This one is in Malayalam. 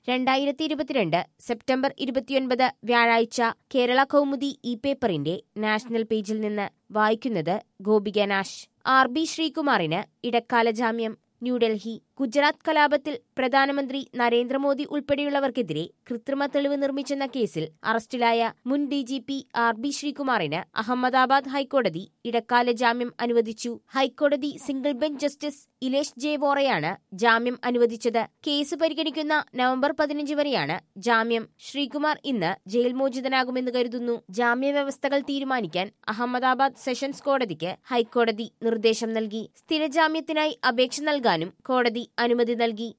രണ്ടായിരത്തി ഇരുപത്തിരണ്ട് സെപ്റ്റംബർ ഇരുപത്തിയൊൻപത് വ്യാഴാഴ്ച കേരള കൗമുദി ഇ പേപ്പറിന്റെ നാഷണൽ പേജിൽ നിന്ന് വായിക്കുന്നത് ഗോപിക നാഷ് ആർ ബി ശ്രീകുമാറിന് ഇടക്കാല ജാമ്യം ന്യൂഡൽഹി ഗുജറാത്ത് കലാപത്തിൽ പ്രധാനമന്ത്രി നരേന്ദ്രമോദി ഉൾപ്പെടെയുള്ളവർക്കെതിരെ കൃത്രിമ തെളിവ് നിർമ്മിച്ചെന്ന കേസിൽ അറസ്റ്റിലായ മുൻ D G P R B ശ്രീകുമാറിന് അഹമ്മദാബാദ് ഹൈക്കോടതി ഇടക്കാല ജാമ്യം അനുവദിച്ചു ഹൈക്കോടതി single bench justice Ilesh J വോറയാണ് ജാമ്യം അനുവദിച്ചത് കേസ് പരിഗണിക്കുന്ന നവംബർ പതിനഞ്ച് വരെയാണ് ജാമ്യം ശ്രീകുമാർ ഇന്ന് ജയിൽ മോചിതനാകുമെന്ന് കരുതുന്നു ജാമ്യ വ്യവസ്ഥകൾ തീരുമാനിക്കാൻ അഹമ്മദാബാദ് സെഷൻസ് കോടതിക്ക് ഹൈക്കോടതി നിർദ്ദേശം നൽകി സ്ഥിരജാമ്യത്തിനായി അപേക്ഷ നൽകാനും കോടതി അനുമതി നൽകി